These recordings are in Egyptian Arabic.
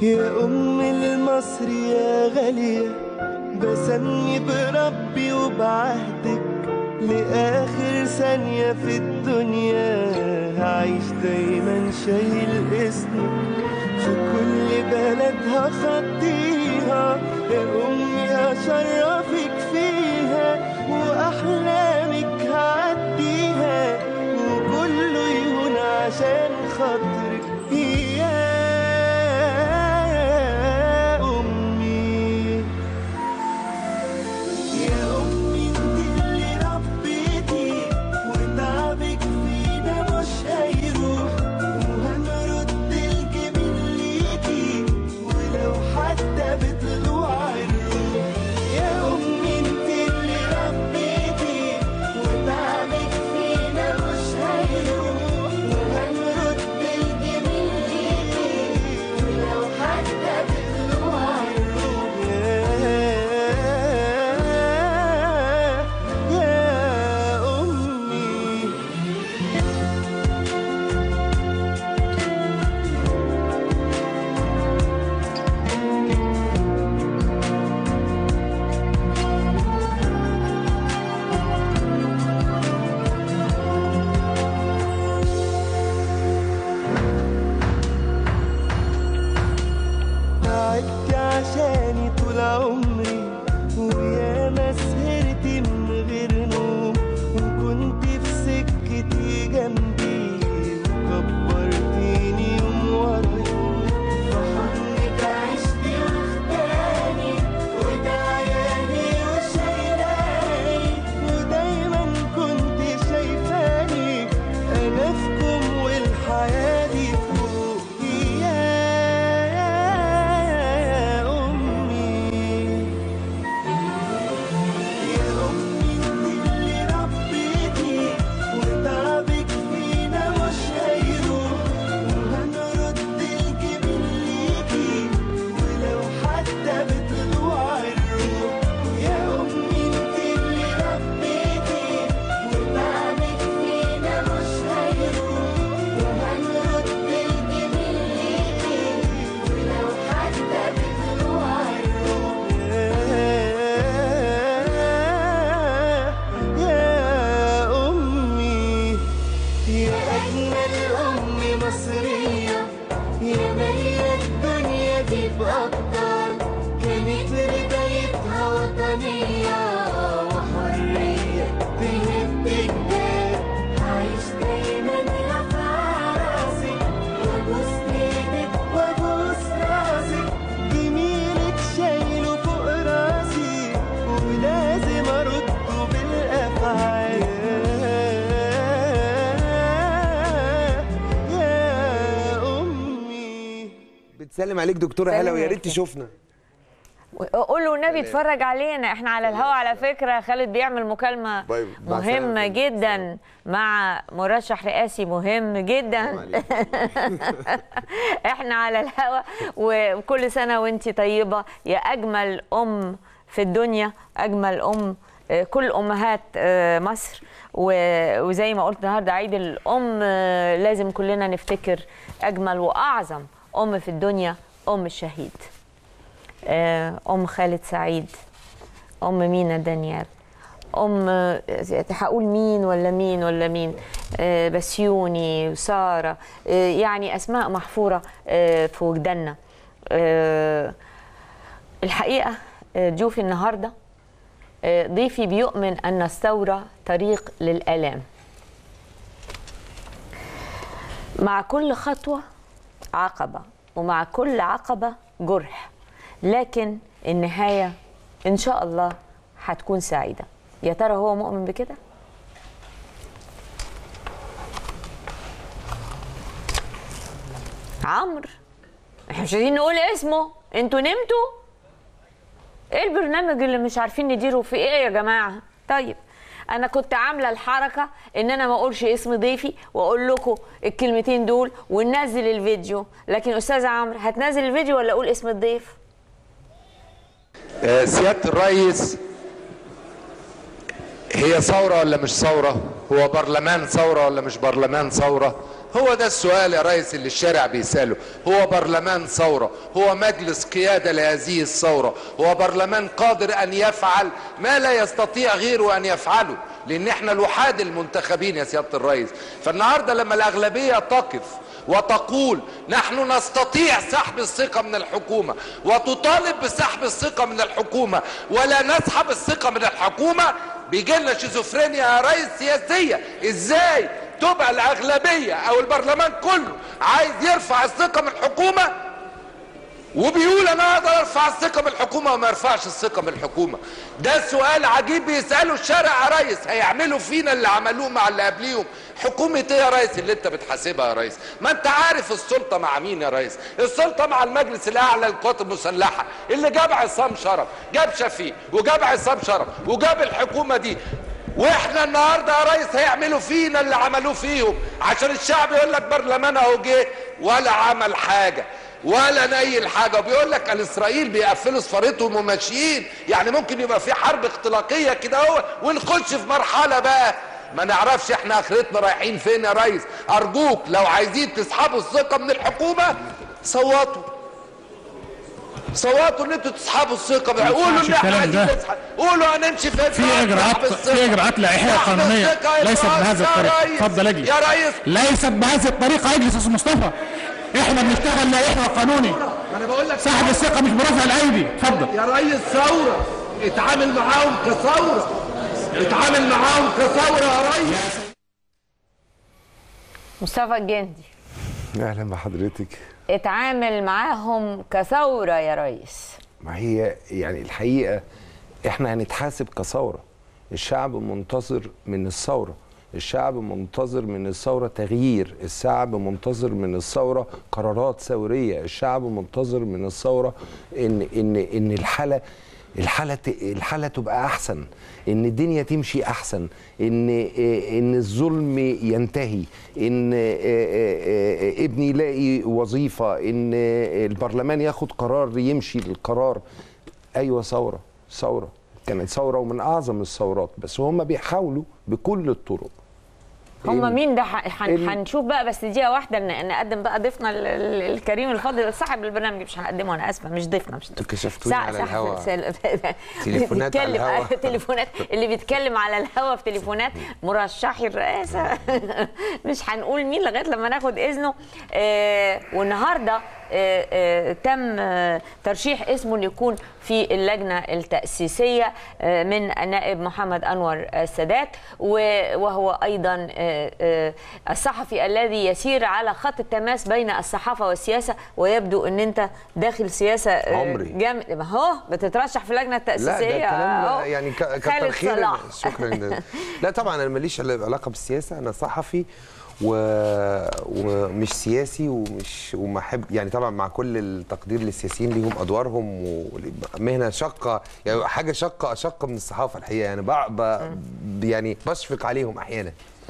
يا أم المصر يا غالية بسمي بربي وبعهدك لآخر ثانية في الدنيا هعيش دايما شايل اسمك في كل بلد هخطيها يا أمي هشرفك فيها وأحلامك هعديها وكله يهون عشان خاطرك يا أمي يا أمي انت اللي ربيتي وتعبك فينا مش هيروح وهنرد الجميل ليكي ولو حتى بطلوع الروح يا أمي انت اللي ربيتي وتعبك فينا مش هيروح وهنرد الجميل ليكي ولو حتى بطلوع الروح يا يا أمي تعبت عشاني طول عمري ويا ما سهرت من غير نوم وكنت في سكتي جنبي وكبرتيني يوم ورا يوم في حضنك عشت واخداني ودعياني وشايلاني ودايما كنت شايفاني انا فيكم والحياه دي فوق يا امي يا أمي انت اللي ربيتي وتعبك فينا مش هيروح وهنرد الجميل ليكي ولو حتى بطلوع الروح يا أمي انت اللي ربيتي وتعبك فينا مش هيروح وهنرد الجميل ليكي ولو حتى بطلوع الروح يا أمي يا أجمل أم مصرية يا مالية الدنيا دي بأبطال كانت بدايتها وطنية وحرية تهد الجبال عايش دايما رافعة راسي وابوس ايدك وابوس راسك جميلك شايله فوق راسي ولازم ارده بالافعال يا امي بتسلم عليك دكتوره سلم هلا ويا ريت عليك. تشوفنا قول له النبي اتفرج علينا احنا على الهوا على فكره خالد بيعمل مكالمه باي- مع مهمه السلامة. جدا مع مرشح رئاسي مهم جدا احنا على الهوا وكل سنه وانت طيبه يا اجمل ام في الدنيا اجمل ام آه، كل امهات آه، مصر و- وزي ما قلت النهارده عيد الام آه، لازم كلنا نفتكر اجمل واعظم ام في الدنيا ام الشهيد آه، ام خالد سعيد ام مينا دانيال ام آه، هقول مين ولا مين ولا مين آه، بسيوني وساره آه، يعني اسماء محفوره آه، في وجداننا آه، الحقيقه آه، ضيوفي النهارده آه، ضيفي بيؤمن ان الثوره طريق للالام مع كل خطوه عقبه ومع كل عقبه جرح لكن النهايه ان شاء الله هتكون سعيده يا ترى هو مؤمن بكده عمرو احنا مش عايزين نقول اسمه انتوا نمتوا ايه البرنامج اللي مش عارفين نديره في ايه يا جماعه طيب انا كنت عامله الحركه ان انا ما اقولش اسم ضيفي واقول لكم الكلمتين دول وننزل الفيديو لكن استاذ عمرو هتنزل الفيديو ولا اقول اسم الضيف آه، سيادة الرئيس هي ثورة ولا مش ثورة؟ هو برلمان ثورة ولا مش برلمان ثورة هو ده السؤال يا ريس اللي الشارع بيسأله هو برلمان ثورة هو مجلس قيادة لهذه الثورة هو برلمان قادر أن يفعل ما لا يستطيع غيره أن يفعله لأن احنا الوحاد المنتخبين يا سيادة الرئيس فالنهاردة لما الأغلبية تقف وتقول نحن نستطيع سحب الثقة من الحكومة وتطالب بسحب الثقة من الحكومة ولا نسحب الثقة من الحكومة بيجي لنا شيزوفرينيا يا ريس سياسية ازاي تبقى الأغلبية أو البرلمان كله عايز يرفع الثقة من الحكومة وبيقول انا اقدر ارفع الثقه من الحكومه وما يرفعش الثقه من الحكومه ده سؤال عجيب بيساله الشارع يا ريس هيعملوا فينا اللي عملوه مع اللي قبليهم حكومه ايه يا ريس اللي انت بتحاسبها يا ريس ما انت عارف السلطه مع مين يا ريس السلطه مع المجلس الاعلى للقوات المسلحه اللي جاب عصام شرف جاب شفيق وجاب عصام شرف وجاب الحكومه دي واحنا النهارده يا ريس هيعملوا فينا اللي عملوه فيهم عشان الشعب يقول لك برلمان اهو جه ولا عمل حاجه ولا نيل حاجه وبيقول لك الاسرائيل بيقفلوا سفارتهم وماشيين يعني ممكن يبقى في حرب اختلاقيه كده اهو ونخش في مرحله بقى ما نعرفش احنا اخرتنا رايحين فين يا ريس ارجوك لو عايزين تسحبوا الثقه من الحكومه صوتوا صوتوا ان انتوا تسحبوا الثقه بقى. قولوا ان احنا الكلام عايزين ده. نسحب قولوا هنمشي في في اجراءات في اجراءات لائحيه سحب قانونيه الثقة يا ليست بهذه يا الطريقه ريس. اتفضل اجلس يا ريس ليست بهذه الطريقه اجلس يا استاذ مصطفى احنا بنشتغل لائحه وقانوني انا بقول لك سحب الثقه مش برفع الايدي اتفضل يا ريس ثورة اتعامل معاهم كثورة اتعامل معاهم كثورة يا ريس مصطفى الجندي اهلا بحضرتك اتعامل معاهم كثورة يا ريس ما هي يعني الحقيقه احنا هنتحاسب كثوره الشعب منتظر من الثوره الشعب منتظر من الثوره تغيير الشعب منتظر من الثوره قرارات ثوريه الشعب منتظر من الثوره ان ان ان الحاله الحاله ت- الحاله تبقى احسن ان الدنيا تمشي احسن ان ان الظلم ينتهي ان ابني يلاقي وظيفه ان البرلمان ياخد قرار يمشي القرار ايوه ثوره ثوره كانت ثوره ومن اعظم الثورات بس هم بيحاولوا بكل الطرق هم ال- مين ده ح- هن- ال- هنشوف بقى بس دقيقه واحده ن- نقدم بقى ضيفنا ال- ال- الكريم الفاضل صاحب البرنامج مش هنقدمه انا اسفه مش ضيفنا مش ضيفنا. كشفتوني ساعة- على ساعة الهوا. سل- تليفونات على بيتكلم- الهوا. تليفونات اللي بيتكلم على الهوا في تليفونات مرشحي الرئاسه مش هنقول مين لغايه لما ناخد اذنه آه والنهارده آه آه تم آه ترشيح اسمه ليكون في اللجنه التاسيسيه آه من النائب محمد انور السادات و- وهو ايضا آه آه الصحفي الذي يسير على خط التماس بين الصحافه والسياسه ويبدو ان انت داخل سياسه آه، عمري. جامد ما هو بتترشح في اللجنه لا التاسيسيه ده كلام أهو. يعني ك- كتر خالد خير صلاح. شكرا جدا لا طبعا انا ماليش عل- علاقه بالسياسه انا صحفي و... ومش سياسي ومش وما احب يعني طبعا مع كل التقدير للسياسيين ليهم ادوارهم ومهنه شاقه يعني حاجه شاقه اشق من الصحافه الحقيقه يعني ب... ب... يعني بشفق عليهم احيانا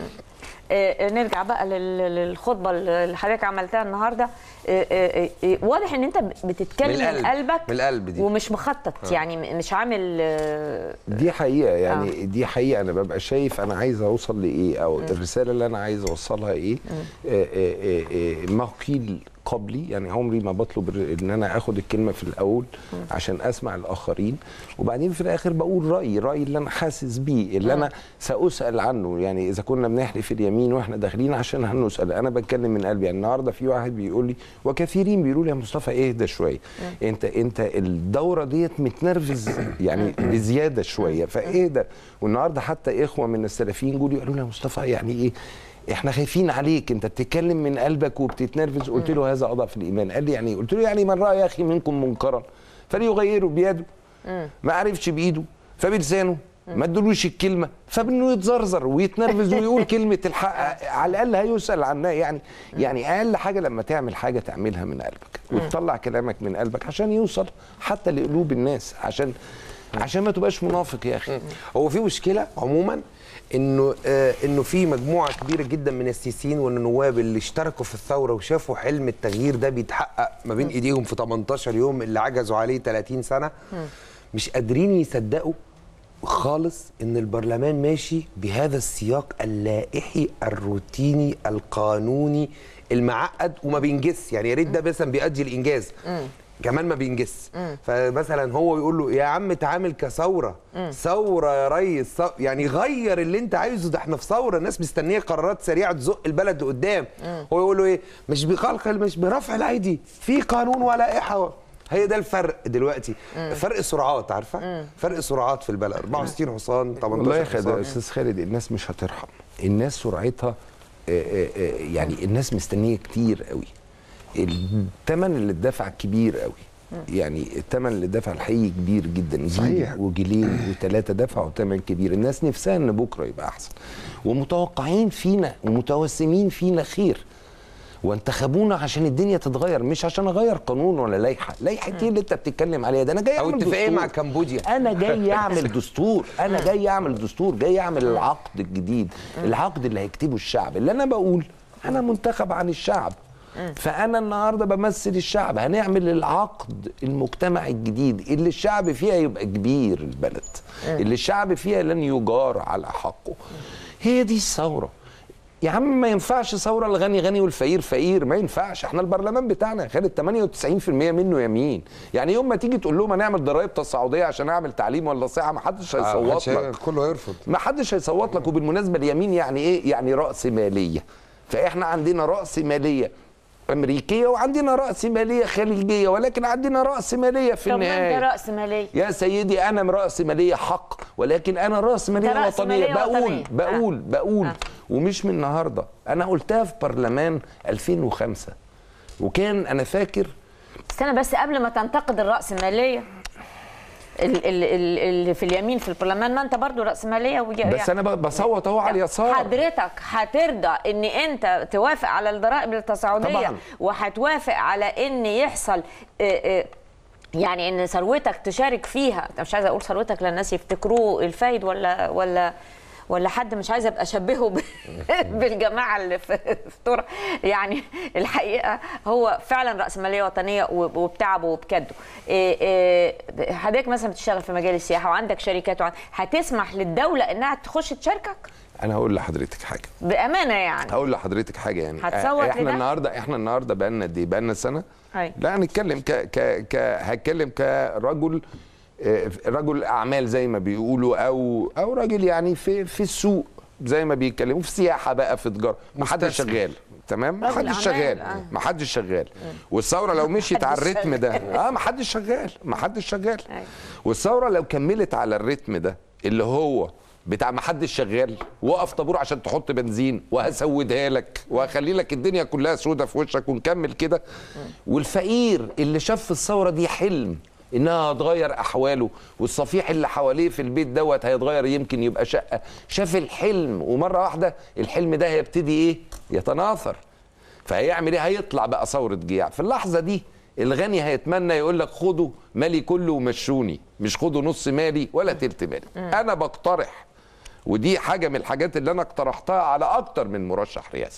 آه، نرجع بقى لل- للخطبه اللي حضرتك عملتها النهارده آه، آه، آه، واضح ان انت بتتكلم من من, القلب. قلبك من القلب دي. ومش مخطط يعني م- مش عامل آه، دي حقيقه يعني آه. دي حقيقه انا ببقى شايف انا عايز اوصل لايه او الرساله اللي انا عايز اوصلها ايه آه آه آه آه ما قيل قبلي يعني عمري ما بطلب الر- ان انا اخد الكلمه في الاول عشان اسمع الاخرين وبعدين في الاخر بقول رايي رايي اللي انا حاسس بيه اللي انا ساسال عنه يعني اذا كنا بنحلف اليمين واحنا داخلين عشان هنسال انا بتكلم من قلبي يعني النهارده في واحد بيقول لي وكثيرين بيقولوا لي يا مصطفى اهدى شويه انت انت الدوره ديت متنرفز يعني بزياده شويه فاهدى والنهارده حتى اخوه من السلفيين جولي قالوا لي يا مصطفى يعني ايه احنا خايفين عليك انت بتتكلم من قلبك وبتتنرفز قلت له هذا اضعف الايمان قال لي يعني إيه؟ قلت له يعني من راى يا اخي منكم منكرا فليغيره بيده ما عرفش بايده فبلسانه ما ادلوش الكلمه فبانه يتزرزر ويتنرفز ويقول كلمه الحق على الاقل هيسال عنها يعني يعني اقل حاجه لما تعمل حاجه تعملها من قلبك وتطلع كلامك من قلبك عشان يوصل حتى لقلوب الناس عشان عشان ما تبقاش منافق يا اخي هو في مشكله عموما انه آه انه في مجموعه كبيره جدا من السياسيين والنواب اللي اشتركوا في الثوره وشافوا حلم التغيير ده بيتحقق ما بين ايديهم في 18 يوم اللي عجزوا عليه 30 سنه مش قادرين يصدقوا خالص ان البرلمان ماشي بهذا السياق اللائحي الروتيني القانوني المعقد وما بينجزش يعني يا ريت ده مثلا بيؤدي الانجاز كمان ما بينجزش فمثلا هو يقول له يا عم تعامل كثوره ثوره يا ريس ثو- يعني غير اللي انت عايزه ده احنا في ثوره الناس مستنيه قرارات سريعه تزق البلد لقدام هو يقول له ايه مش بخلق مش برفع الايدي في قانون ولائحه هي ده الفرق دلوقتي فرق سرعات عارفه فرق سرعات في البلد 64 حصان 18 والله يا خالد حصان استاذ خالد الناس مش هترحم الناس سرعتها آه، آه، آه، يعني الناس مستنيه كتير قوي الثمن اللي اتدفع كبير قوي يعني الثمن اللي اتدفع الحقيقي كبير جدا جيل صحيح. وجيلين وثلاثه دفعوا ثمن كبير الناس نفسها ان بكره يبقى احسن ومتوقعين فينا ومتوسمين فينا خير وانتخبونا عشان الدنيا تتغير مش عشان اغير قانون ولا لائحه لائحه ايه اللي انت بتتكلم عليها ده انا جاي او اعمل اتفاقيه دستور. مع كمبوديا انا جاي اعمل دستور انا جاي اعمل دستور جاي اعمل العقد الجديد العقد اللي هيكتبه الشعب اللي انا بقول انا منتخب عن الشعب فانا النهارده بمثل الشعب هنعمل العقد المجتمع الجديد اللي الشعب فيها يبقى كبير البلد اللي الشعب فيها لن يجار على حقه هي دي الثوره يا عم ما ينفعش ثوره الغني غني والفقير فقير ما ينفعش احنا البرلمان بتاعنا يا خالد 98% منه يمين يعني يوم ما تيجي تقول لهم هنعمل ضرائب تصاعديه عشان اعمل تعليم ولا صحه ما حدش هيصوت لك كله هيرفض ما حدش هيصوت لك وبالمناسبه اليمين يعني ايه يعني راس ماليه فاحنا عندنا راس ماليه امريكيه وعندنا راس ماليه خليجيه ولكن عندنا راس ماليه في طب ما النهايه انت راس ماليه يا سيدي انا راس ماليه حق ولكن انا راس ماليه أنت رأس وطنيه مالية بقول وطنية. بقول آه. بقول آه. ومش من النهارده انا قلتها في برلمان 2005 وكان انا فاكر استنى بس قبل ما تنتقد الرأسمالية ال- ال- ال- اللي في اليمين في البرلمان ما انت برضو رأسمالية ويا- بس انا ب- بصوت اهو على اليسار حضرتك هترضى ان انت توافق على الضرائب التصاعديه طبعاً. وهتوافق على ان يحصل آه، آه، يعني ان ثروتك تشارك فيها أنا مش عايزه اقول ثروتك لان الناس يفتكروه الفايد ولا ولا ولا حد مش عايزه ابقى اشبهه ب- بالجماعه اللي في في ترى يعني الحقيقه هو فعلا راسماليه وطنيه وب- وبتعبه وبكده إيه إيه حضرتك مثلا بتشتغل في مجال السياحه وعندك شركات وعن... هتسمح للدوله انها تخش تشاركك انا هقول لحضرتك حاجه بامانه يعني هقول لحضرتك حاجه يعني هتصوت احنا لده؟ النهارده احنا النهارده بقالنا قد ايه بقالنا سنه أيوة. لا هنتكلم ك ك ك هتكلم كرجل آه، رجل اعمال زي ما بيقولوا او او راجل يعني في في السوق زي ما بيتكلموا في سياحه بقى في تجاره ما حدش مستثمر. شغال تمام ما رجل حدش أعمال، شغال آه. ما حدش شغال والثوره لو مشيت على محدش الريتم ده شغال. اه ما حدش شغال ما حدش شغال أيوة. والثوره لو كملت على الريتم ده اللي هو بتاع ما حدش شغال وقف طابور عشان تحط بنزين وهسودها لك وهخلي لك الدنيا كلها سودة في وشك ونكمل كده والفقير اللي شاف في الثوره دي حلم انها هتغير احواله والصفيح اللي حواليه في البيت دوت هيتغير يمكن يبقى شقه شاف الحلم ومره واحده الحلم ده هيبتدي ايه يتناثر فهيعمل ايه هيطلع بقى ثوره جياع في اللحظه دي الغني هيتمنى يقول لك خدوا مالي كله ومشوني مش خدوا نص مالي ولا تلت مالي انا بقترح ودي حاجه من الحاجات اللي انا اقترحتها على اكتر من مرشح رئاسه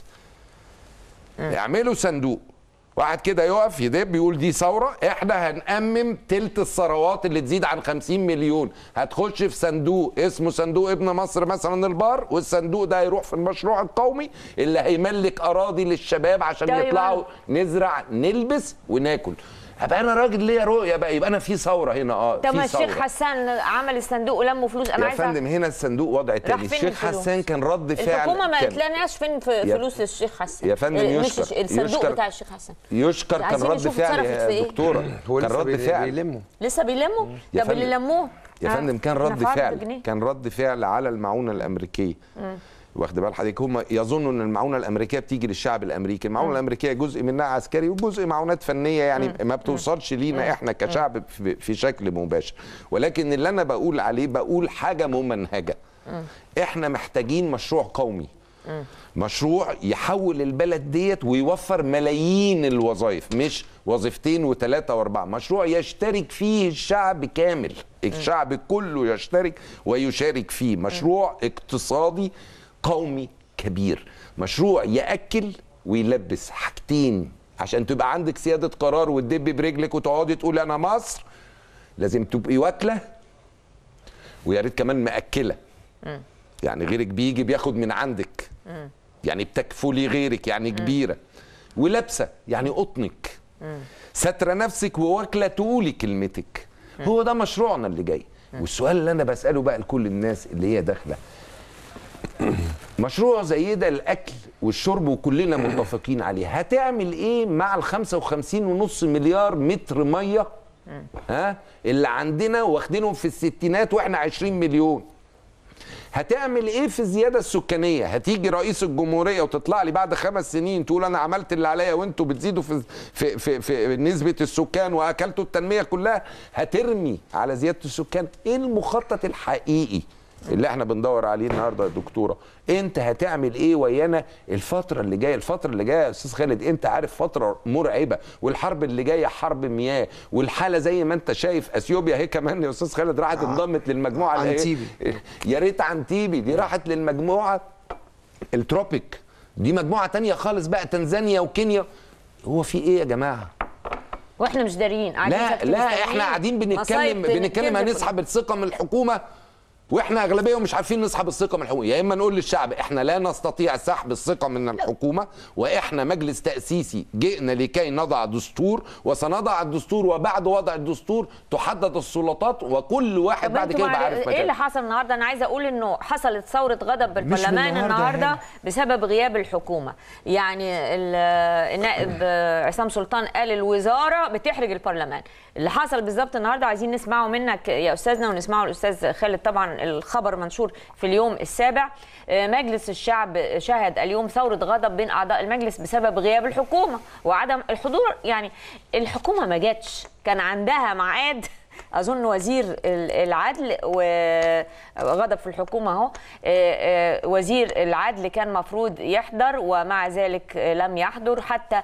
اعملوا صندوق واحد كده يقف يدب يقول دي ثوره احنا هنأمم تلت الثروات اللي تزيد عن 50 مليون هتخش في صندوق اسمه صندوق ابن مصر مثلا البار والصندوق ده هيروح في المشروع القومي اللي هيملك اراضي للشباب عشان طيب يطلعوا أنا- نزرع نلبس وناكل ابقى انا راجل ليا رؤيه بقى يبقى انا في ثوره هنا اه طب ما في الشيخ ثورة. حسان عمل الصندوق ولموا فلوس انا يا عايزه فندم هنا الصندوق وضع تاني راح فين الشيخ الفلوس؟ حسان كان رد فعل الحكومه ما كان- قالتلناش فين في يا- فلوس للشيخ حسان يا فندم إيه، مش يشكر- الش- الصندوق يشكر- بتاع الشيخ حسان يشكر كان عايزين رد نشوف فعل اتصرفت في يا إيه؟ دكتوره هو كان لسه رد بي- فعل بيلموا لسه بيلموا يا طب اللي فندم- لموه يا آه، فندم كان رد نفعت فعل بجنيه. كان رد فعل على المعونه الامريكيه واخد بال حضرتك هم يظنوا ان المعونه الامريكيه بتيجي للشعب الامريكي المعونه الامريكيه جزء منها عسكري وجزء معونات فنيه يعني ما بتوصلش لينا احنا كشعب في- في شكل مباشر ولكن اللي انا بقول عليه بقول حاجه ممنهجه احنا محتاجين مشروع قومي مشروع يحول البلد ديت ويوفر ملايين الوظائف مش وظيفتين وثلاثة واربعة مشروع يشترك فيه الشعب كامل الشعب كله يشترك ويشارك فيه مشروع اقتصادي قومي كبير مشروع يأكل ويلبس حاجتين عشان تبقى عندك سيادة قرار وتدب برجلك وتقعدي تقول أنا مصر لازم تبقي واكلة ويا ريت كمان مأكله يعني غيرك بيجي بياخد من عندك يعني بتكفلي غيرك يعني كبيره ولابسه يعني قطنك سترة نفسك وواكله تقولي كلمتك هو ده مشروعنا اللي جاي والسؤال اللي انا بساله بقى لكل الناس اللي هي داخله مشروع زي ده الاكل والشرب وكلنا متفقين عليه هتعمل ايه مع ال 55 ونص مليار متر ميه ها اللي عندنا واخدينهم في الستينات واحنا 20 مليون هتعمل ايه في الزياده السكانيه هتيجي رئيس الجمهوريه وتطلع لي بعد خمس سنين تقول انا عملت اللي عليا وانتوا بتزيدوا في في في, في نسبه السكان واكلتوا التنميه كلها هترمي على زياده السكان ايه المخطط الحقيقي اللي احنا بندور عليه النهارده يا دكتوره انت هتعمل ايه ويانا الفتره اللي جايه الفتره اللي جايه يا استاذ خالد انت عارف فتره مرعبه والحرب اللي جايه حرب مياه والحاله زي ما انت شايف اثيوبيا هي كمان يا استاذ خالد راحت انضمت للمجموعه اللي هي- عنتيبي. يا ريت عنتيبي دي راحت للمجموعه التروبيك دي مجموعه تانية خالص بقى تنزانيا وكينيا هو في ايه يا جماعه واحنا مش دارين قاعدين لا ساكتين لا مستنيين احنا قاعدين بنتكلم مصايب بنتكلم تنزل في- هنسحب الثقه من الحكومه واحنا اغلبيه ومش عارفين نسحب الثقه من الحكومه يا اما نقول للشعب احنا لا نستطيع سحب الثقه من الحكومه واحنا مجلس تاسيسي جئنا لكي نضع دستور وسنضع الدستور وبعد وضع الدستور تحدد السلطات وكل واحد طب بعد انتوا كده يبقى مع- عارف ايه اللي مكانه حصل النهارده انا عايزه اقول انه حصلت ثوره غضب بالبرلمان النهاردة يا النهارده هاني. بسبب غياب الحكومه يعني ال- النائب عصام سلطان قال الوزاره بتحرج البرلمان اللي حصل بالظبط النهارده عايزين نسمعه منك يا استاذنا ونسمعه الاستاذ خالد طبعا الخبر منشور في اليوم السابع آه، مجلس الشعب شهد اليوم ثوره غضب بين اعضاء المجلس بسبب غياب الحكومه وعدم الحضور يعني الحكومه ما جاتش كان عندها ميعاد اظن وزير ال- العدل وغضب في الحكومه اهو آه، آه، وزير العدل كان مفروض يحضر ومع ذلك آه، لم يحضر حتى آه،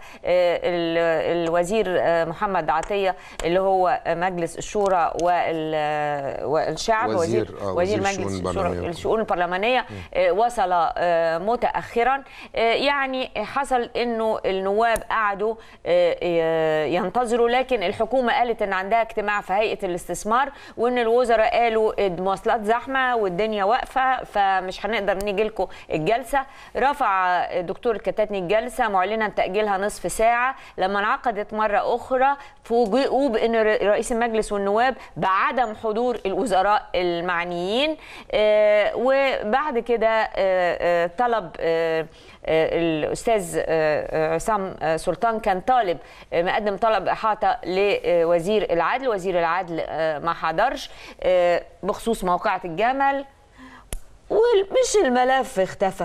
ال- الوزير آه، محمد عطيه اللي هو مجلس الشورى وال- والشعب وزير- وزير آه، وزير وزير مجلس الشؤون الشورى البرلمانية. الشؤون البرلمانيه آه، وصل آه، متاخرا آه، يعني حصل انه النواب قعدوا آه، آه، ينتظروا لكن الحكومه قالت ان عندها اجتماع في هيئه الاستثمار وان الوزراء قالوا المواصلات زحمه والدنيا واقفه فمش هنقدر نيجي لكم الجلسه رفع دكتور الكتاتني الجلسه معلنا تاجيلها نصف ساعه لما انعقدت مره اخرى فوجئوا بان ر- رئيس المجلس والنواب بعدم حضور الوزراء المعنيين آه، وبعد كده آه، آه، طلب آه، آه، الاستاذ آه، آه، عصام آه، سلطان كان طالب آه، مقدم طلب احاطه لوزير العدل وزير العدل آه، ما حضرش آه، بخصوص موقعة الجمل ومش الملف اختفى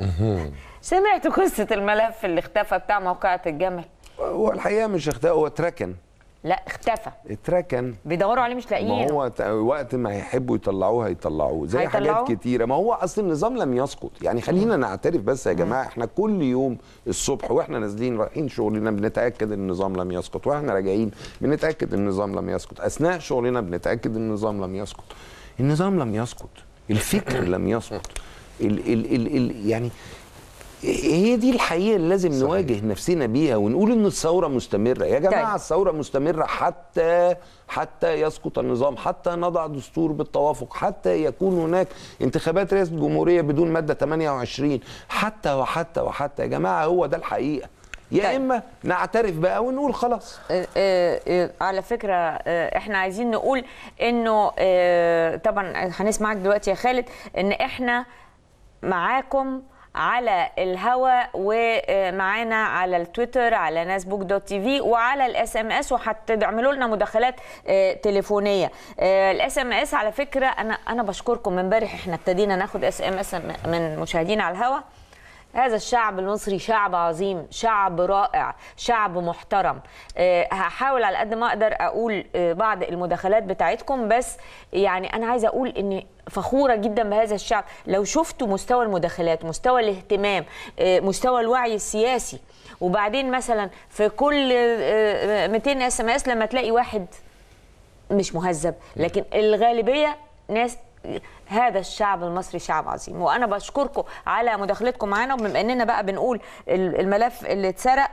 سمعتوا قصة الملف اللي اختفى بتاع موقعة الجمل هو الحقيقه مش اختفى هو اتركن لا اختفى اتركن بيدوروا عليه مش ما لاقيينه هو ت- وقت ما يحبوا يطلعوه هيطلعوه زي هيطلعوه؟ حاجات كتيره ما هو اصل النظام لم يسقط يعني خلينا نعترف بس يا جماعه احنا كل يوم الصبح واحنا نازلين رايحين شغلنا بنتاكد ان النظام لم يسقط واحنا راجعين بنتاكد ان النظام لم يسقط اثناء شغلنا بنتاكد ان النظام لم يسقط النظام لم يسقط الفكر لم يسقط ال ال ال ال يعني هي دي الحقيقه اللي لازم صحيح. نواجه نفسنا بيها ونقول ان الثوره مستمره يا جماعه طيب. الثوره مستمره حتى حتى يسقط النظام حتى نضع دستور بالتوافق حتى يكون هناك انتخابات رئاسه الجمهوريه بدون ماده 28 حتى وحتى وحتى يا جماعه هو ده الحقيقه يا طيب. اما نعترف بقى ونقول خلاص آه، آه، آه، على فكرة آه، احنا عايزين نقول انه آه، طبعا هنسمعك دلوقتي يا خالد ان احنا معاكم على الهوا ومعانا على التويتر على ناسبوك دوت تي في وعلى الاس ام اس وهتعملوا لنا مداخلات آه، تليفونيه الاس ام اس على فكره انا انا بشكركم من امبارح احنا ابتدينا ناخد اس ام اس من مشاهدين على الهوا هذا الشعب المصري شعب عظيم شعب رائع شعب محترم أه هحاول على قد ما اقدر اقول أه بعض المداخلات بتاعتكم بس يعني انا عايزه اقول اني فخوره جدا بهذا الشعب لو شفتوا مستوى المداخلات مستوى الاهتمام أه مستوى الوعي السياسي وبعدين مثلا في كل أه 200 اس ام اس لما تلاقي واحد مش مهذب لكن الغالبيه ناس هذا الشعب المصري شعب عظيم وانا بشكركم على مداخلتكم معانا وبما اننا بقى بنقول ال- الملف اللي اتسرق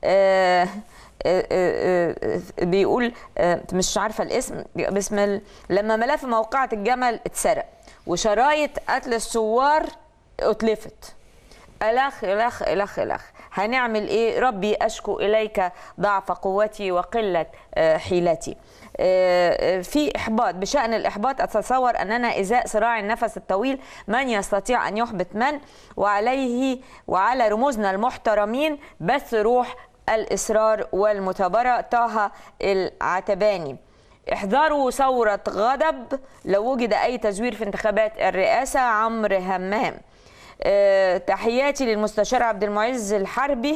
آه، آه، آه، آه، بيقول آه، مش عارفه الاسم بسم ال- لما ملف موقعة الجمل اتسرق وشرايط قتل الثوار اتلفت الخ الخ الخ الخ هنعمل ايه ربي اشكو اليك ضعف قوتي وقله آه، حيلتي آه، آه، في احباط بشان الاحباط اتصور اننا ازاء صراع النفس الطويل من يستطيع ان يحبط من وعليه وعلى رموزنا المحترمين بث روح الاصرار والمثابره طه العتباني احذروا ثورة غضب لو وجد أي تزوير في انتخابات الرئاسة عمرو همام آه، تحياتي للمستشار عبد المعز الحربي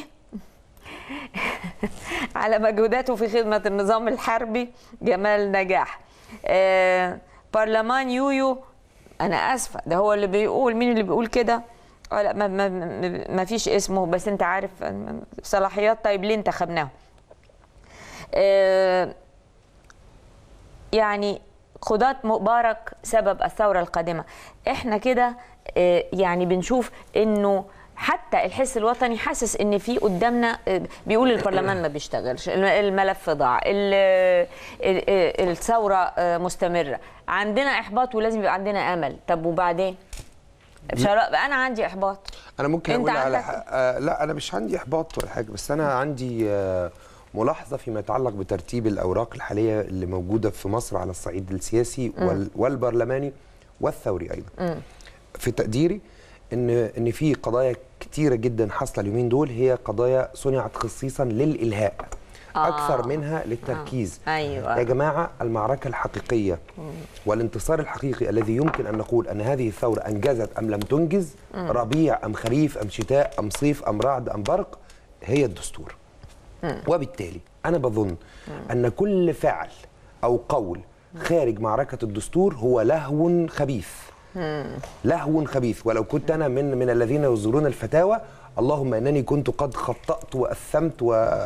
على مجهوداته في خدمة النظام الحربي جمال نجاح آه، برلمان يويو أنا آسفة ده هو اللي بيقول مين اللي بيقول كده آه، لا ما, ما, ما- ما فيش اسمه بس انت عارف آه، صلاحيات طيب ليه انتخبناه آه، يعني قضاة مبارك سبب الثورة القادمة احنا كده آه، يعني بنشوف انه حتى الحس الوطني حاسس ان في قدامنا آه، بيقول البرلمان ما بيشتغلش الم- الملف ضاع ال- ال- ال- الثورة آه، مستمرة عندنا احباط ولازم يبقى عندنا امل طب وبعدين بصراحة انا عندي احباط انا ممكن أنت اقول على عندك- ح- آه لا انا مش عندي احباط ولا حاجه بس انا عندي آه ملاحظه فيما يتعلق بترتيب الاوراق الحاليه اللي موجوده في مصر على الصعيد السياسي وال والبرلماني والثوري ايضا في تقديري ان ان في قضايا كتيره جدا حاصله اليومين دول هي قضايا صنعت خصيصا للالهاء آه. اكثر منها للتركيز آه. أيوة. يا جماعه المعركه الحقيقيه والانتصار الحقيقي الذي يمكن ان نقول ان هذه الثوره انجزت ام لم تنجز ربيع ام خريف ام شتاء ام صيف ام رعد ام برق هي الدستور وبالتالي انا بظن ان كل فعل او قول خارج معركه الدستور هو لهو خبيث لهو خبيث ولو كنت انا من من الذين يصدرون الفتاوى اللهم انني كنت قد خطأت واثمت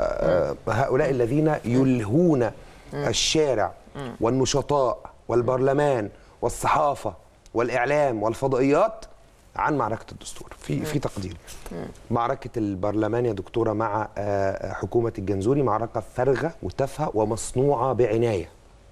وهؤلاء الذين يلهون الشارع والنشطاء والبرلمان والصحافه والاعلام والفضائيات عن معركه الدستور في في تقديري معركه البرلمان يا دكتوره مع آه، حكومه الجنزوري معركه فارغه وتافهه ومصنوعه بعنايه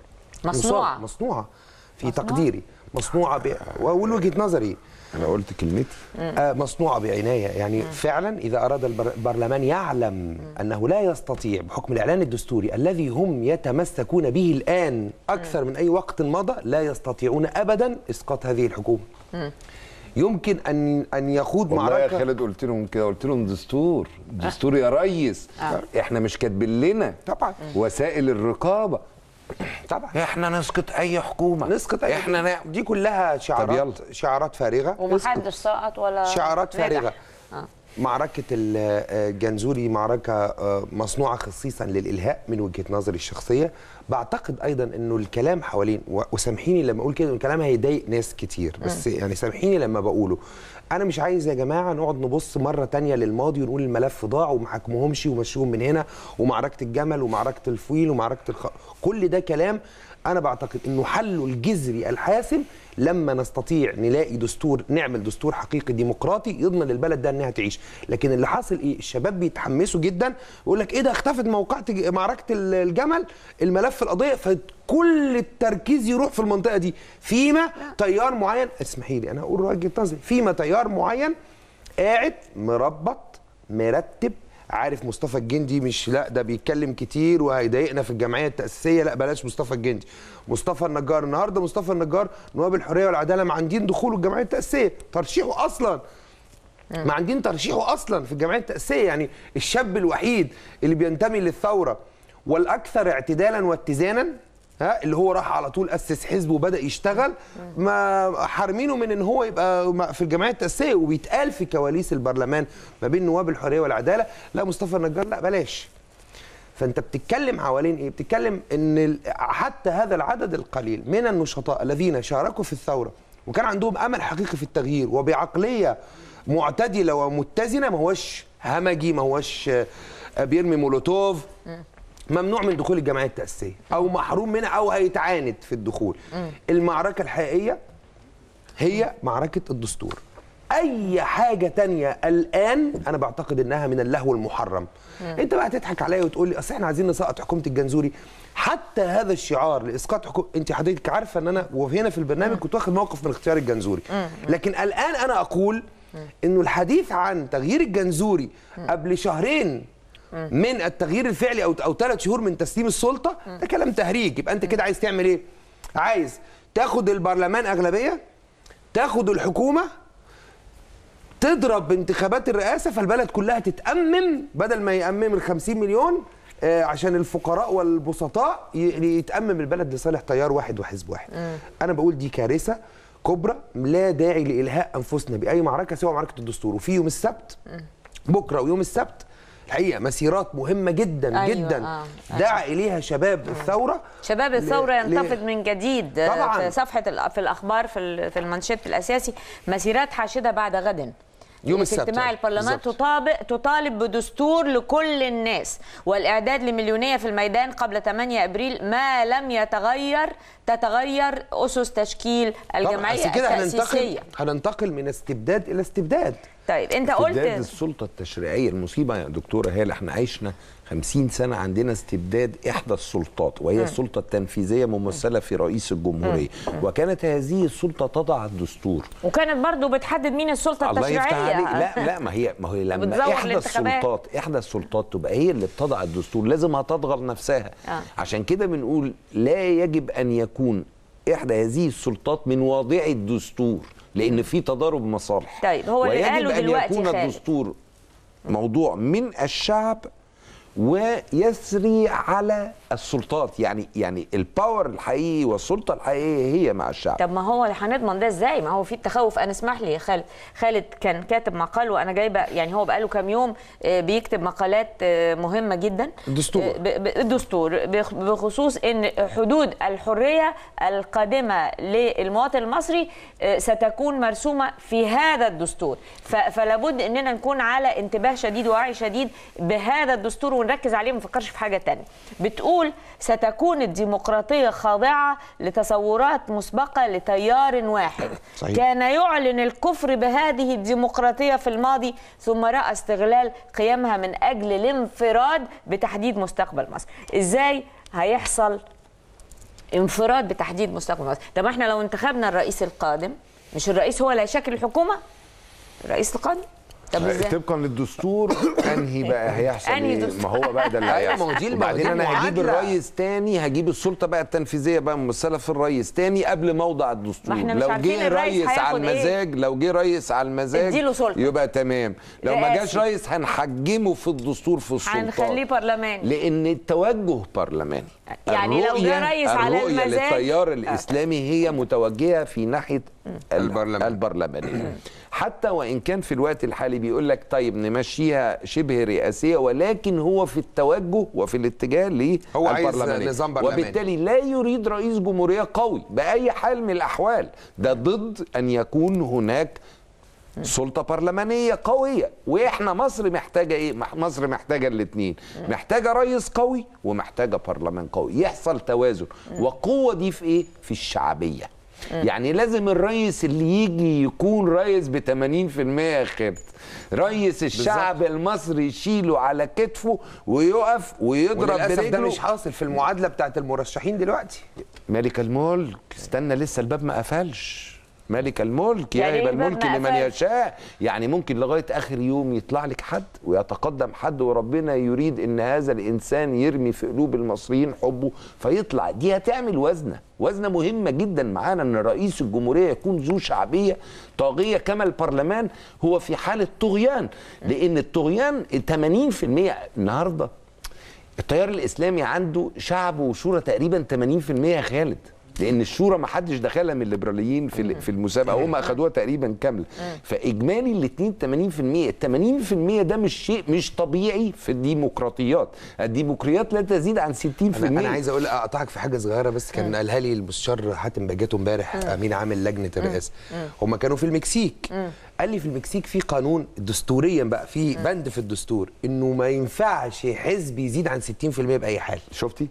مصنوعة مصنوعه في تقديري مصنوعه ب... واقول وجهه نظري انا قلت كلمتي آه، مصنوعه بعنايه يعني فعلا اذا اراد البر- البرلمان يعلم انه لا يستطيع بحكم الاعلان الدستوري الذي هم يتمسكون به الان اكثر من اي وقت مضى لا يستطيعون ابدا اسقاط هذه الحكومه يمكن ان ان يخوض والله يا معركه خالد قلت لهم كده قلت لهم دستور دستور يا ريس احنا مش كاتبين لنا طبعا وسائل الرقابه طبعا احنا نسقط اي حكومه نسقط أي احنا نا... دي كلها شعارات شعارات فارغه ومحدش سقط ولا شعارات نجح. فارغه آه. معركة ال- الجنزوري معركة آه، مصنوعة خصيصا للإلهاء من وجهة نظري الشخصية بعتقد أيضا أنه الكلام حوالين و- وسامحيني لما أقول كده إنه الكلام هيضايق ناس كتير بس يعني سامحيني لما بقوله أنا مش عايز يا جماعة نقعد نبص مرة تانية للماضي ونقول الملف ضاع وما حكموهمش ومشوهم من هنا ومعركة الجمل ومعركة الفويل ومعركة الخ... كل ده كلام أنا بعتقد أنه حله الجذري الحاسم لما نستطيع نلاقي دستور نعمل دستور حقيقي ديمقراطي يضمن البلد ده انها تعيش لكن اللي حاصل ايه الشباب بيتحمسوا جدا يقول لك ايه ده اختفت موقعة ج- معركه ال- الجمل الملف القضيه فكل التركيز يروح في المنطقه دي فيما تيار معين اسمحي لي انا اقول وجهه نظري فيما تيار معين قاعد مربط مرتب عارف مصطفى الجندي مش لا ده بيتكلم كتير وهيضايقنا في الجمعيه التاسيسيه لا بلاش مصطفى الجندي مصطفى النجار النهارده مصطفى النجار نواب الحريه والعداله معندين دخوله الجمعيه التاسيسيه ترشيحه اصلا معندين ترشيحه اصلا في الجمعيه التاسيسيه يعني الشاب الوحيد اللي بينتمي للثوره والاكثر اعتدالا واتزانا ها اللي هو راح على طول اسس حزب وبدا يشتغل ما حارمينه من ان هو يبقى م- في الجمعيه التاسيسيه وبيتقال في كواليس البرلمان ما بين نواب الحريه والعداله لا مصطفى النجار لا بلاش فانت بتتكلم حوالين ايه بتتكلم ان ال- حتى هذا العدد القليل من النشطاء الذين شاركوا في الثوره وكان عندهم امل حقيقي في التغيير وبعقليه معتدله ومتزنه ما هوش همجي ما هوش آه، بيرمي مولوتوف ممنوع من دخول الجمعيه التاسيسيه او محروم منها او هيتعاند في الدخول المعركه الحقيقيه هي معركه الدستور اي حاجه تانية الان انا بعتقد انها من اللهو المحرم انت بقى تضحك عليا وتقول لي اصل احنا عايزين نسقط حكومه الجنزوري حتى هذا الشعار لاسقاط حكومه انت حضرتك عارفه ان انا وهنا في البرنامج كنت واخد موقف من اختيار الجنزوري لكن الان انا اقول انه الحديث عن تغيير الجنزوري قبل شهرين من التغيير الفعلي او او ثلاث شهور من تسليم السلطه ده كلام تهريج يبقى انت كده عايز تعمل ايه عايز تاخد البرلمان اغلبيه تاخد الحكومه تضرب بانتخابات الرئاسه فالبلد كلها تتأمم بدل ما يأمم ال 50 مليون آه، عشان الفقراء والبسطاء ي- يتأمم البلد لصالح تيار واحد وحزب واحد. انا بقول دي كارثه كبرى لا داعي لإلهاء انفسنا باي معركه سوى معركه الدستور وفي يوم السبت بكره ويوم السبت الحقيقه مسيرات مهمه جدا أيوة، جدا آه، دعا اليها شباب الثوره شباب ل- الثورة ل- ينتفض من جديد طبعاً. في صفحة الأ- في الأخبار في ال- في المانشيت الأساسي مسيرات حاشدة بعد غد يوم في السبت، اجتماع آه، البرلمان بالظبط. تطابق تطالب بدستور لكل الناس والإعداد لمليونية في الميدان قبل 8 أبريل ما لم يتغير تتغير أسس تشكيل طبعاً، الجمعية عشان كده هننتقل التأسيسية هننتقل من استبداد الى استبداد طيب أنت استبداد قلت السلطه التشريعيه المصيبه يا دكتوره هاله احنا عشنا 50 سنه عندنا استبداد احدى السلطات وهي السلطه التنفيذيه ممثله في رئيس الجمهوريه وكانت هذه السلطه تضع الدستور وكانت برضو بتحدد مين السلطة الله يفتح التشريعية عليك لا لا ما هي ما هي لما بتزور احدى الانتخابات. السلطات احدى السلطات تبقى هي اللي بتضع الدستور لازم هتضغط نفسها آه. عشان كده بنقول لا يجب ان يكون احدى هذه السلطات من واضعي الدستور لان في تضارب مصالح طيب، هو اللي ويجب قاله ان دلوقتي يكون خالد. الدستور موضوع من الشعب ويسري على السلطات يعني يعني الباور الحقيقي والسلطه الحقيقيه هي مع الشعب طب ما هو هنضمن ده ازاي ما هو في التخوف انا اسمح لي يا خالد خالد كان كاتب مقال وانا جايبه يعني هو بقاله كام يوم آه، بيكتب مقالات آه، مهمه جدا الدستور. آه، ب- ب- الدستور بخ- بخصوص ان حدود الحريه القادمه للمواطن المصري آه، ستكون مرسومه في هذا الدستور ف- فلا بد اننا نكون على انتباه شديد ووعي شديد بهذا الدستور ونركز عليه ما نفكرش في حاجه تانية بتقول ستكون الديمقراطيه خاضعه لتصورات مسبقه لتيار واحد صحيح. كان يعلن الكفر بهذه الديمقراطيه في الماضي ثم راى استغلال قيمها من اجل الانفراد بتحديد مستقبل مصر ازاي هيحصل انفراد بتحديد مستقبل مصر طب احنا لو انتخبنا الرئيس القادم مش الرئيس هو اللي هيشكل الحكومه الرئيس القادم طب ازاي طبقا للدستور انهي بقى هيحصل أنهي ايه دستور؟ ما هو بقى ده اللي أيوة، هيحصل ما هو دي- ما هو وبعدين دي انا هجيب المعادلة. الرئيس تاني هجيب السلطه بقى التنفيذيه بقى ممثله في الرئيس تاني قبل موضع الدستور ما إحنا مش لو عارفين جه الرئيس رئيس على هياخد إيه. المزاج لو جه رئيس على المزاج اديله سلطة. يبقى تمام لو ما رئاسي. جاش رئيس هنحجمه في الدستور في السلطات هنخليه برلماني لان التوجه برلماني يعني لو جه الرؤية- رئيس على الرؤية المزاج- للتيار الاسلامي هي متوجهه في ناحيه ال- البرلمان. البرلمانيه حتى وان كان في الوقت الحالي بيقول لك طيب نمشيها شبه رئاسيه ولكن هو في التوجه وفي الاتجاه هو عايز للبرلمانيه نظام برلماني. وبالتالي لا يريد رئيس جمهوريه قوي باي حال من الاحوال ده ضد ان يكون هناك سلطه برلمانيه قويه واحنا مصر محتاجه ايه مح- مصر محتاجه الاثنين محتاجه رئيس قوي ومحتاجه برلمان قوي يحصل توازن والقوه دي في ايه في الشعبيه يعني لازم الرئيس اللي يجي يكون رئيس ب 80% يا خبت رئيس الشعب المصري يشيله على كتفه ويقف ويضرب وللاسف ده برجله مش حاصل في المعادله بتاعت المرشحين دلوقتي ملك الملك استنى لسه الباب ما قفلش ملك الملك يعني يهب إيه الباب الملك ما لمن قفلش؟ يشاء يعني ممكن لغايه اخر يوم يطلع لك حد ويتقدم حد وربنا يريد ان هذا الانسان يرمي في قلوب المصريين حبه فيطلع دي هتعمل وزنه وزنه مهمه جدا معانا ان رئيس الجمهوريه يكون ذو شعبيه طاغيه كما البرلمان هو في حاله طغيان لان الطغيان 80% النهارده التيار الاسلامي عنده شعب وشورى تقريبا 80% يا خالد لان الشورى ما حدش دخلها من الليبراليين في ال- في المسابقه هم اخدوها تقريبا كامله فاجمالي الاثنين 80% ال 80% ده مش شيء مش طبيعي في الديمقراطيات الديمقراطيات لا تزيد عن 60% انا انا عايز اقول اقطعك في حاجه صغيره بس كان قالها لي المستشار حاتم باجاته امبارح امين عامل لجنه الرئاسه هم كانوا في المكسيك قال لي في المكسيك في قانون دستوريا بقى في بند في الدستور انه ما ينفعش حزب يزيد عن 60% باي حال شفتي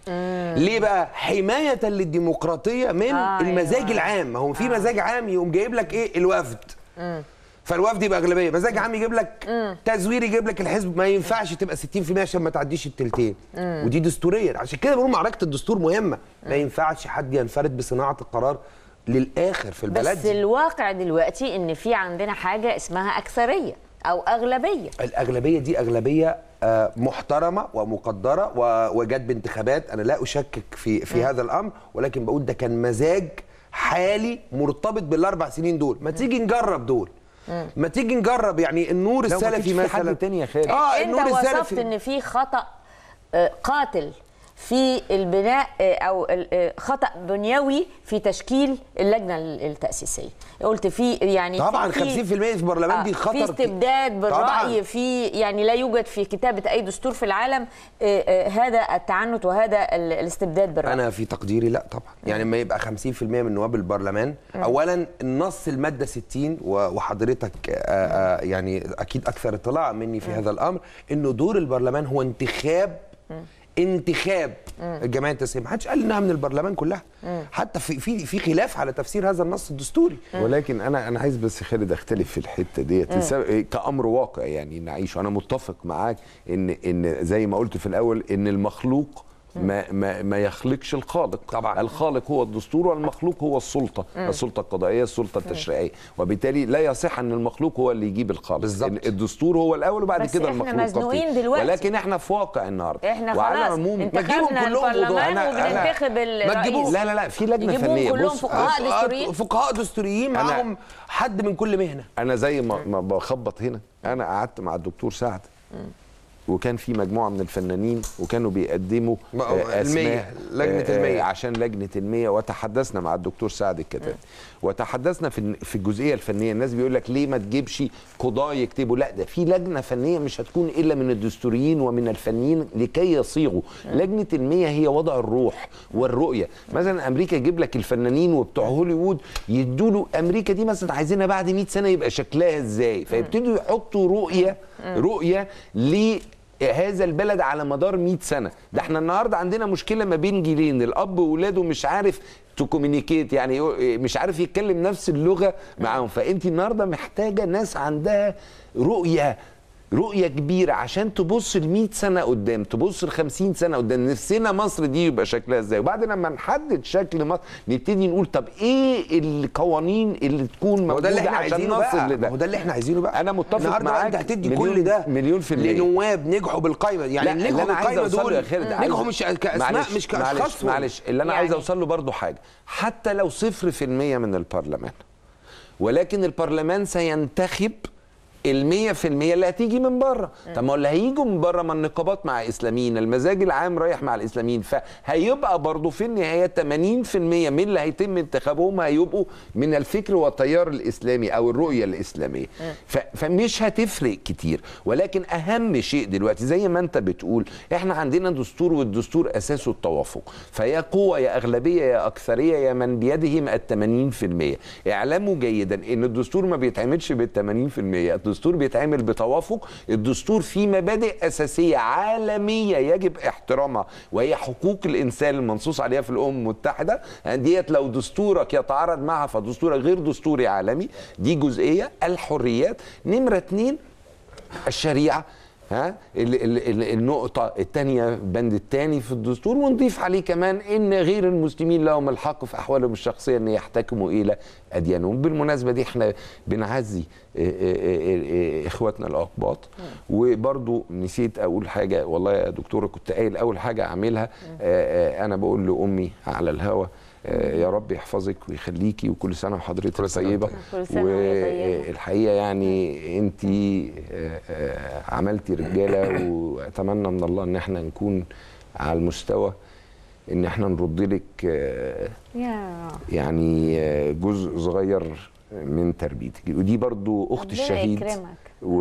ليه بقى حمايه للديمقراطيه من آه، آه المزاج أيوة. العام ما هو في مزاج عام يقوم جايب لك ايه الوفد فالوفد يبقى اغلبيه مزاج عام يجيب لك تزوير يجيب لك الحزب ما ينفعش تبقى 60% عشان ما تعديش التلتين ودي دستوريا عشان كده بنقول معركه الدستور مهمه ما ينفعش حد ينفرد بصناعه القرار للاخر في البلد بس دي. الواقع دلوقتي ان في عندنا حاجه اسمها اكثريه او اغلبيه الاغلبيه دي اغلبيه آه، محترمه ومقدره و- وجت بانتخابات انا لا اشكك في في هذا الامر ولكن بقول ده كان مزاج حالي مرتبط بالاربع سنين دول ما تيجي نجرب دول ما تيجي نجرب يعني النور لو ما السلفي كانش في مثلا حد تاني يا خالد. اه انت النور وصفت السلفي ان في خطا آه، قاتل في البناء آه، او ال- آه، خطا بنيوي في تشكيل اللجنه ال- التاسيسيه قلت في يعني طبعا في 50% في البرلمان دي خطر في استبداد بالراي طبعاً. في يعني لا يوجد في كتابه اي دستور في العالم آه، آه، هذا التعنت وهذا ال- الاستبداد بالراي انا في تقديري لا طبعا يعني ما يبقى 50% من نواب البرلمان اولا النص الماده 60 و- وحضرتك آه، آه، يعني اكيد اكثر اطلاع مني في هذا الامر انه دور البرلمان هو انتخاب انتخاب الجمعيه التاسيسيه ما حدش قال انها من البرلمان كلها حتى في في في خلاف على تفسير هذا النص الدستوري ولكن انا انا عايز بس خالد اختلف في الحته ديت لسبب- كامر واقع يعني نعيشه انا متفق معاك ان ان زي ما قلت في الاول ان المخلوق ما ما ما يخلقش الخالق طبعاً. الخالق هو الدستور والمخلوق هو السلطه السلطه القضائيه السلطه التشريعيه وبالتالي لا يصح ان المخلوق هو اللي يجيب الخالق بالظبط. ال- الدستور هو الاول وبعد بس كده إحنا المخلوق مزنوقين قصدي. دلوقتي. ولكن احنا في واقع النهارده احنا وعلى خلاص العموم ما تجيبهم انتخبنا كلهم البرلمان وضوء. أنا- أنا- وبننتخب ما تجيبوش. الرئيس لا لا لا في لجنه يجيبوهم فنيه كلهم بص فقهاء دستوريين فقهاء دستوريين أنا- معاهم حد من كل مهنه انا زي ما, ما بخبط هنا انا قعدت مع الدكتور سعد وكان في مجموعه من الفنانين وكانوا بيقدموا ما- آه، المية، اسماء لجنة آه، المية. عشان لجنه المية وتحدثنا مع الدكتور سعد الكتاب وتحدثنا في الن- في الجزئيه الفنيه الناس بيقول لك ليه ما تجيبش قضاه يكتبوا لا ده في لجنه فنيه مش هتكون الا من الدستوريين ومن الفنيين لكي يصيغوا لجنه المية هي وضع الروح والرؤيه مثلا امريكا يجيب لك الفنانين وبتوع هوليوود يدوا له امريكا دي مثلا عايزينها بعد 100 سنه يبقى شكلها ازاي فيبتدوا يحطوا رؤيه رؤيه ل هذا البلد على مدار 100 سنه ده احنا النهارده عندنا مشكله ما بين جيلين الاب واولاده مش عارف تكومينيكيت يعني يقول- مش عارف يتكلم نفس اللغه معاهم فانت النهارده محتاجه ناس عندها رؤيه رؤية كبيرة عشان تبص ل 100 سنة قدام، تبص ل 50 سنة قدام، نفسنا مصر دي يبقى شكلها ازاي، وبعد لما نحدد شكل مصر نبتدي نقول طب ايه القوانين اللي تكون ما هو ده اللي موجودة احنا عشان عايزينه نصل بقى لده. ما هو ده اللي احنا عايزينه بقى أنا متفق النهارده معاك انت هتدي مليون- كل ده مليون في المية. لنواب نجحوا بالقايمه يعني لا اللي اللي نجحوا انا عايز بالقايمه اوصل له يا دول خالد عايز- نجحوا مش كاسماء معلش مش كاشخاص معلش, معلش اللي انا عايز يعني- اوصل له برضو حاجه حتى لو صفر في المية من البرلمان ولكن البرلمان سينتخب المية في المية اللي هتيجي من بره طب ما هو اللي هيجوا من بره ما النقابات مع اسلاميين المزاج العام رايح مع الاسلاميين فهيبقى برضو في النهاية 80% من اللي هيتم انتخابهم هيبقوا من الفكر والتيار الاسلامي او الرؤية الاسلامية ف- فمش هتفرق كتير ولكن اهم شيء دلوقتي زي ما انت بتقول احنا عندنا دستور والدستور اساسه التوافق فيا قوة يا اغلبية يا اكثرية يا من بيدهم الثمانين في المية اعلموا جيدا ان الدستور ما بيتعملش بالثمانين في المية الدستور بيتعمل بتوافق الدستور فيه مبادئ اساسية عالمية يجب احترامها وهي حقوق الانسان المنصوص عليها في الامم المتحدة ديت لو دستورك يتعارض معها فدستورك غير دستوري عالمي دي جزئية الحريات نمرة اتنين الشريعه ها ال ال ال النقطة الثانية بند الثاني في الدستور ونضيف عليه كمان ان غير المسلمين لهم الحق في احوالهم الشخصية ان يحتكموا الى اديانهم بالمناسبة دي احنا بنعزي اه، اه، اه، اه، اخواتنا الاقباط وبرضو نسيت اقول حاجة والله يا دكتورة كنت قايل اول حاجة اعملها اه، اه، انا بقول لامي على الهوا اه، يا رب يحفظك ويخليكي وكل سنه وحضرتك كل سنة طيبه كل سنة وهي طيبة. والحقيقه يعني انت عملتي رجاله واتمنى من الله ان احنا نكون على المستوى ان احنا نرد لك آه، يا يعني آه، جزء صغير من تربيتك ودي برضو اخت ربنا الشهيد يكرمك.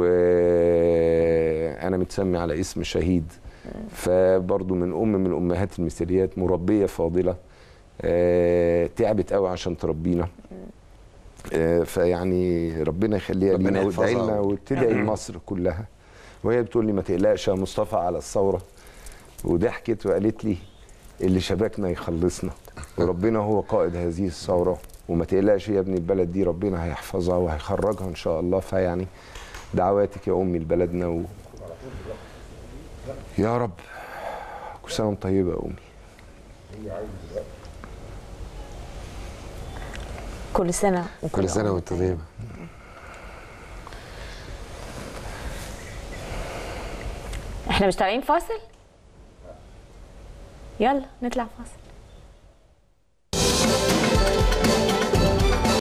وانا متسمي على اسم شهيد فبرضو من ام من امهات المثاليات مربيه فاضله آه، تعبت قوي عشان تربينا آه، فيعني ربنا يخليها ربنا لينا يحفظها. وادعي لنا وتدعي لمصر كلها وهي بتقول لي ما تقلقش يا مصطفى على الثوره وضحكت وقالت لي اللي شبكنا يخلصنا وربنا هو قائد هذه الثوره وما تقلقش يا ابني البلد دي ربنا هيحفظها وهيخرجها ان شاء الله فيعني دعواتك يا امي لبلدنا و... يا رب كل سنه وانت طيبه يا امي كل سنه وكل كل سنه أم وانت طيبه احنا مش طالعين فاصل يلا نطلع فاصل